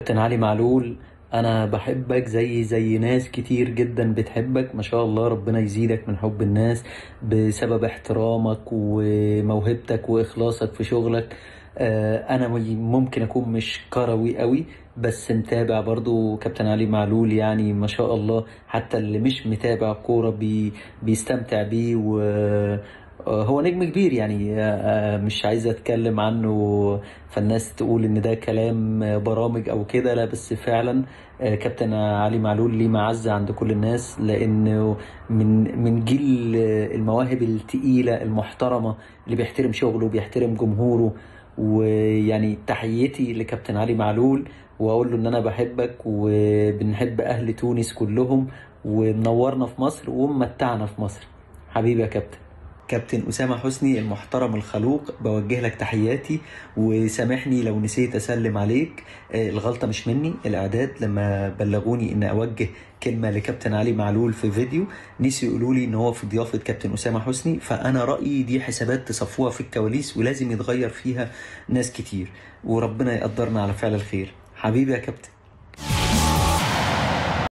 كابتن علي معلول انا بحبك زي زي ناس كتير جدا بتحبك ما شاء الله ربنا يزيدك من حب الناس بسبب احترامك وموهبتك واخلاصك في شغلك آه، انا ممكن اكون مش كروي قوي بس متابع برضو كابتن علي معلول يعني ما شاء الله حتى اللي مش متابع كورة بي بيستمتع بيه و آه، هو نجم كبير يعني آه، مش عايز اتكلم عنه فالناس تقول ان ده كلام برامج او كده لا بس فعلا آه، كابتن علي معلول ليه معزة عند كل الناس لانه من من جيل المواهب التقيلة المحترمة اللي بيحترم شغله وبيحترم جمهوره ويعني تحيتي لكابتن علي معلول واقول له ان انا بحبك وبنحب اهل تونس كلهم ومنورنا في مصر وممتعنا في مصر حبيبي يا كابتن كابتن أسامة حسني المحترم الخلوق بوجه لك تحياتي وسامحني لو نسيت أسلم عليك آه، الغلطة مش مني الإعداد لما بلغوني إن أوجه كلمة لكابتن علي معلول في فيديو نسي يقولوا لي إن هو في ضيافة كابتن أسامة حسني فأنا رأيي دي حسابات تصفوها في الكواليس ولازم يتغير فيها ناس كتير وربنا يقدرنا على فعل الخير حبيبي يا كابتن